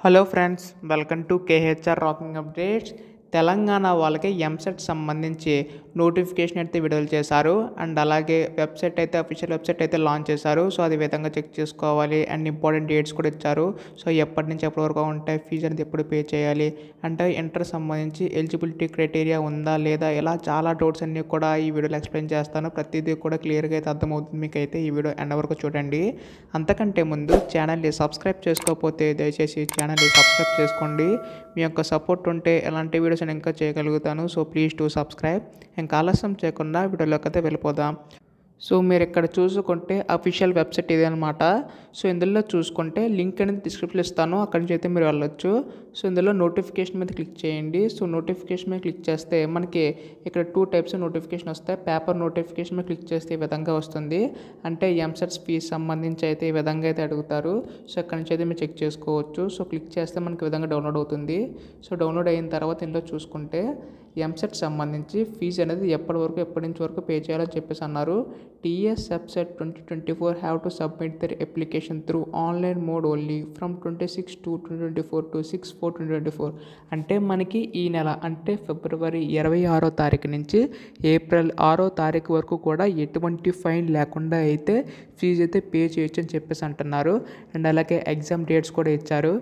hello friends welcome to KHR rocking updates Telangana వాళ్ళకి EAMCET సంబంధించి notification అయితే విడుదల చేశారు అండ్ అలాగే వెబ్సైట్ అయితే అఫీషియల్ వెబ్సైట్ అయితే లాంచ్ చేశారు సో అది విధంగా చెక్ చేసుకోవాలి అండ్ ఇంపార్టెంట్ డేట్స్ కూడా ఇచ్చారు సో ఎప్పటి నుంచి ఎప్పటి వరకు ఉంటాయి ఫీజు అనేది ఎప్పుడు పే చేయాలి అంటే ఇంటర్ సంబంధించి ఎలిజిబిలిటీ క్రైటీరియా ఉందా లేదా ఇలా చాలా డౌట్స్ అన్నీ కూడా ఈ వీడియోలో ఎక్స్ప్లెయిన్ చేస్తాను ప్రతిదీ కూడా క్లియర్గా అయితే అర్థమవుతుంది మీకు అయితే ఈ వీడియో ఎండ్ వరకు చూడండి అంతకంటే ముందు ఛానల్ని సబ్స్క్రైబ్ చేసుకోకపోతే దయచేసి ఛానల్ని సబ్స్క్రైబ్ చేసుకోండి మీ యొక్క సపోర్ట్ ఉంటే ఎలాంటి వీడియోస్ నేను ఇంకా చేయగలుగుతాను సో ప్లీజ్ టు సబ్స్క్రైబ్ ఇంకా ఆలస్యం చేయకుండా వీడియోలోకి అయితే వెళ్ళిపోదాం సో మీరు ఇక్కడ చూసుకుంటే అఫీషియల్ వెబ్సైట్ ఇది అనమాట సో ఇందులో చూసుకుంటే లింక్ అనేది డిస్క్రిప్షన్ ఇస్తాను అక్కడి నుంచి అయితే మీరు వెళ్ళొచ్చు సో ఇందులో నోటిఫికేషన్ మీద క్లిక్ చేయండి సో నోటిఫికేషన్ మీద క్లిక్ చేస్తే మనకి ఇక్కడ టూ టైప్స్ నోటిఫికేషన్ వస్తాయి పేపర్ నోటిఫికేషన్ మీద క్లిక్ చేస్తే ఈ విధంగా వస్తుంది అంటే ఎంసెట్స్ ఫీజ్ సంబంధించి అయితే ఈ విధంగా అయితే అడుగుతారు సో అక్కడి నుంచి అయితే మీరు చెక్ చేసుకోవచ్చు సో క్లిక్ చేస్తే మనకి ఈ విధంగా డౌన్లోడ్ అవుతుంది సో డౌన్లోడ్ అయిన తర్వాత ఇందులో చూసుకుంటే ఎంసెట్ సంబంధించి ఫీజు అనేది ఎప్పటి వరకు ఎప్పటి నుంచి వరకు పే చేయాలని చెప్పేసి అన్నారు TS website twenty twenty four have to submit their application through online mode only from twenty six to twenty twenty four to six four twenty twenty four అంటే మనకి ఈ నెల అంటే ఫిబ్రవరి ఇరవై ఆరో తారీఖు నుంచి ఏప్రిల్ ఆరో తారీఖు వరకు కూడా ఎటువంటి ఫైన్ లేకుండా అయితే ఫీజు అయితే పే చేయొచ్చు అని చెప్పేసి అంటున్నారు అండ్ అలాగే ఎగ్జామ్ డేట్స్ కూడా ఇచ్చారు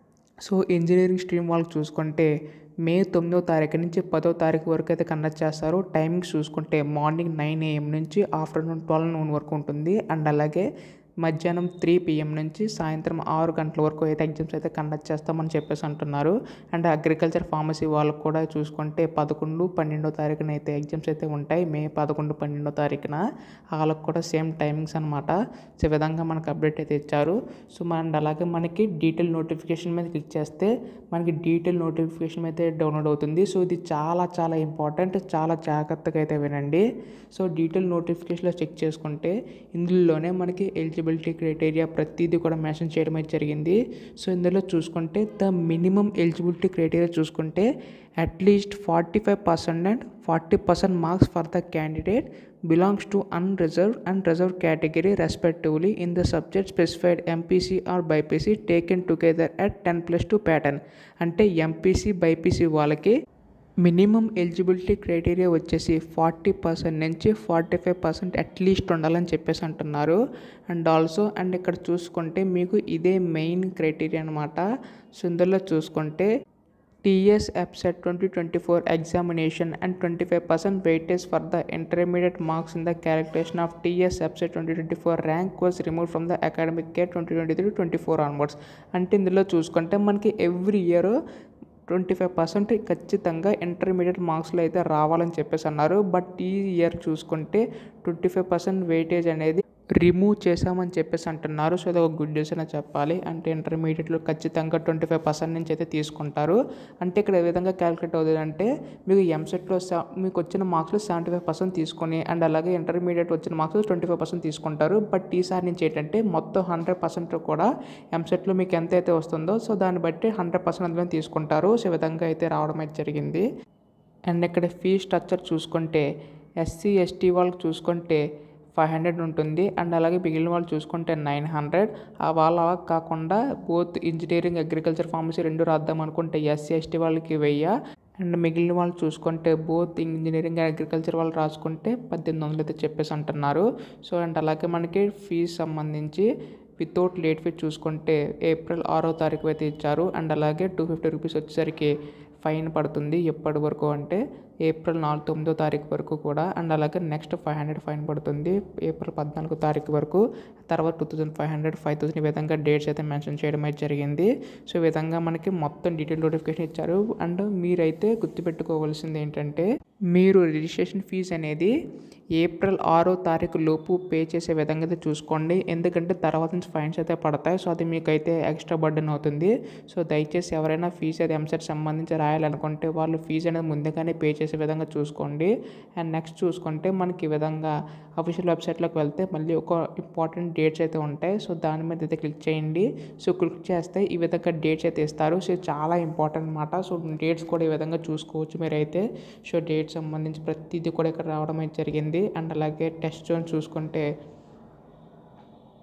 సో ఇంజనీరింగ్ స్ట్రీమ్ వాళ్ళకి చూసుకుంటే మే తొమ్మిదో తారీఖు నుంచి పదో తారీఖు వరకు అయితే కండక్ట్ చేస్తారు టైమింగ్స్ చూసుకుంటే మార్నింగ్ నైన్ ఏఎం నుంచి ఆఫ్టర్నూన్ ట్వెల్వ్ నూన్ వరకు ఉంటుంది అండ్ అలాగే మధ్యాహ్నం త్రీ పిఎం నుంచి సాయంత్రం ఆరు గంటల వరకు అయితే ఎగ్జామ్స్ అయితే కండక్ట్ చేస్తామని చెప్పేసి అంటున్నారు అండ్ అగ్రికల్చర్ ఫార్మసీ వాళ్ళకు కూడా చూసుకుంటే పదకొండు పన్నెండో తారీఖున అయితే ఎగ్జామ్స్ అయితే ఉంటాయి మే పదకొండు పన్నెండో తారీఖున వాళ్ళకు కూడా సేమ్ టైమింగ్స్ అనమాట సో ఈ విధంగా మనకు అప్డేట్ అయితే ఇచ్చారు సో మన అలాగే మనకి డీటెయిల్ నోటిఫికేషన్ మీద క్లిక్ చేస్తే మనకి డీటెయిల్ నోటిఫికేషన్ అయితే డౌన్లోడ్ అవుతుంది సో ఇది చాలా చాలా ఇంపార్టెంట్ చాలా జాగ్రత్తగా అయితే వినండి సో డీటెయిల్ నోటిఫికేషన్లో చెక్ చేసుకుంటే ఇందులోనే మనకి ఎలిజిబిలిటీ క్రైటీరియా ప్రతిదీ కూడా మెన్షన్ చేయడం అయితే జరిగింది సో ఇందులో చూసుకుంటే ద మినిమం ఎలిజిబిలిటీ క్రైటీరియా చూసుకుంటే at least forty five percent and forty percent marks for the candidate belongs to unreserved and reserved category respectively in the subject specified MPC or BIPC taken together at 10 plus 2 pattern అంటే MPC BiPC వాళ్ళకి minimum eligibility criteria వచ్చేసి forty percent నుంచి forty five percent at least ఉండాలని చెప్పేసి అంటున్నారు and also and ఇక్కడ చూసుకుంటే మీకు ఇదే మెయిన్ క్రైటీరియా అనమాట సో ఇందులో చూసుకుంటే TS EAPCET twenty twenty four examination and twenty five percent weightage for the intermediate marks in the calculation of TS EAPCET twenty twenty four rank was remove from the academic year twenty twenty three twenty four onwards అంటే ఇందులో చూసుకుంటే మనకి every year twenty five percent ఖచ్చితంగా intermediate మార్క్స్లో అయితే రావాలని చెప్పేసి అన్నారు బట్ ఈ ఇయర్ చూసుకుంటే ట్వంటీ ఫైవ్ పర్సెంట్ వెయిటేజ్ అనేది రిమూవ్ చేసామని చెప్పేసి అంటున్నారు సో అది ఒక గుడ్ న్యూస్ అని చెప్పాలి అంటే ఇంటర్మీడియట్లో ఖచ్చితంగా ట్వంటీ ఫైవ్ పర్సెంట్ నుంచి అయితే తీసుకుంటారు అంటే ఇక్కడ ఏ విధంగా క్యాలిక్యులేట్ అవుతుంది అంటే మీకు ఎంసెట్లో మీకు వచ్చిన మార్క్స్లో సెవెంటీ ఫైవ్ పర్సెంట్ తీసుకొని అండ్ అలాగే ఇంటర్మీడియట్ వచ్చిన మార్క్స్ ట్వంటీ ఫైవ్ పర్సెంట్ తీసుకుంటారు బట్ ఈసారి నుంచి ఏంటంటే మొత్తం హండ్రెడ్ పర్సెంట్ కూడా ఎంసెట్లో మీకు ఎంత అయితే వస్తుందో సో దాన్ని బట్టి హండ్రెడ్ పర్సెంట్ అందులో తీసుకుంటారు సో ఈ విధంగా అయితే రావడం అయితే జరిగింది అండ్ ఇక్కడ ఫీ స్ట్రక్చర్ చూసుకుంటే ఎస్సీ ఎస్టీ వాళ్ళకి చూసుకుంటే ఫైవ్ హండ్రెడ్ ఉంటుంది అండ్ అలాగే మిగిలిన వాళ్ళు చూసుకుంటే నైన్ హండ్రెడ్ వాళ్ళ అలా కాకుండా బోత్ ఇంజనీరింగ్ అగ్రికల్చర్ ఫార్మసీ రెండు రాద్దాం అనుకుంటే ఎస్సీ ఎస్టీ వాళ్ళకి వెయ్యి అండ్ మిగిలిన వాళ్ళు చూసుకుంటే బోత్ ఇంజనీరింగ్ అండ్ అగ్రికల్చర్ వాళ్ళు రాసుకుంటే పద్దెనిమిది వందలు అయితే చెప్పేసి అంటున్నారు సో అండ్ అలాగే మనకి ఫీజు సంబంధించి వితౌట్ లేట్ ఫీ చూసుకుంటే ఏప్రిల్ ఆరో తారీఖు అయితే ఇచ్చారు అండ్ అలాగే టూ ఫిఫ్టీ రూపీస్ వచ్చేసరికి ఫైన్ పడుతుంది ఎప్పటి వరకు అంటే ఏప్రిల్ నాలుగు తొమ్మిదో తారీఖు వరకు కూడా అండ్ అలాగే నెక్స్ట్ ఫైవ్ హండ్రెడ్ ఫైన్ పడుతుంది ఏప్రిల్ పద్నాలుగో తారీఖు వరకు తర్వాత two thousand five hundred five thousand ఈ విధంగా డేట్స్ అయితే మెన్షన్ చేయడం అయితే జరిగింది సో ఈ విధంగా మనకి మొత్తం డీటెయిల్ నోటిఫికేషన్ ఇచ్చారు అండ్ మీరైతే గుర్తుపెట్టుకోవాల్సింది ఏంటంటే మీరు రిజిస్ట్రేషన్ ఫీజు అనేది ఏప్రిల్ ఆరో తారీఖు లోపు పే చేసే విధంగా అయితే చూసుకోండి ఎందుకంటే తర్వాత నుంచి ఫైన్స్ అయితే పడతాయి సో అది మీకు అయితే ఎక్స్ట్రా బర్డెన్ అవుతుంది సో దయచేసి ఎవరైనా ఫీజు అది ఎంసెట్ సంబంధించి రాయాలనుకుంటే వాళ్ళు ఫీజు అనేది ముందుగానే పే చేసే విధంగా చూసుకోండి అండ్ నెక్స్ట్ చూసుకుంటే మనకి ఈ విధంగా అఫీషియల్ వెబ్సైట్లోకి వెళ్తే మళ్ళీ ఒక ఇంపార్టెంట్ డేట్స్ అయితే ఉంటాయి సో దాని మీద అయితే క్లిక్ చేయండి సో క్లిక్ చేస్తే ఈ విధంగా డేట్స్ అయితే ఇస్తారు సో చాలా ఇంపార్టెంట్ అనమాట సో డేట్స్ కూడా ఈ విధంగా చూసుకోవచ్చు మీరైతే సో డేట్స్ సంబంధించి ప్రతిదీ కూడా ఇక్కడ రావడం అయితే జరిగింది అండ్ అలాగే టెస్ట్ జోన్ చూసుకుంటే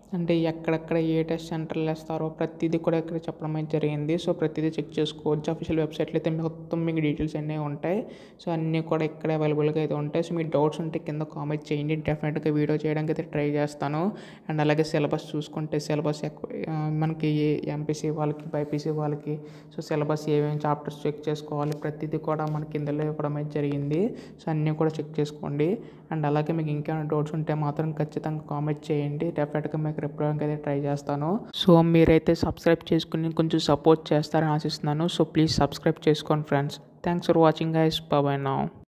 అంటే ఎక్కడెక్కడ ఏ టెస్ట్ సెంటర్లు వేస్తారో ప్రతిదీ కూడా ఇక్కడ చెప్పడం అయితే జరిగింది సో ప్రతిదీ చెక్ చేసుకోవచ్చు అఫీషియల్ వెబ్సైట్లో అయితే మొత్తం మీకు డీటెయిల్స్ అన్నీ ఉంటాయి సో అన్నీ కూడా ఇక్కడ అవైలబుల్గా అయితే ఉంటాయి సో మీకు డౌట్స్ ఉంటే కింద కామెంట్ చేయండి డెఫినెట్గా వీడియో చేయడానికి అయితే ట్రై చేస్తాను అండ్ అలాగే సిలబస్ చూసుకుంటే సిలబస్ మనకి ఎంపీసీ వాళ్ళకి బైపీసీ వాళ్ళకి సో సిలబస్ ఏమేమి చాప్టర్స్ చెక్ చేసుకోవాలి ప్రతిదీ కూడా మనకి ఇందులో ఇవ్వడం అయితే జరిగింది సో అన్నీ కూడా చెక్ చేసుకోండి అండ్ అలాగే మీకు ఇంకేమైనా డౌట్స్ ఉంటే మాత్రం ఖచ్చితంగా కామెంట్ చేయండి డెఫినెట్గా మీకు రిప్లై అయితే ట్రై చేస్తాను సో మీరైతే సబ్స్క్రైబ్ చేసుకుని కొంచెం సపోర్ట్ చేస్తారని ఆశిస్తున్నాను సో ప్లీజ్ సబ్స్క్రైబ్ చేసుకోండి friends thanks for watching guys bye now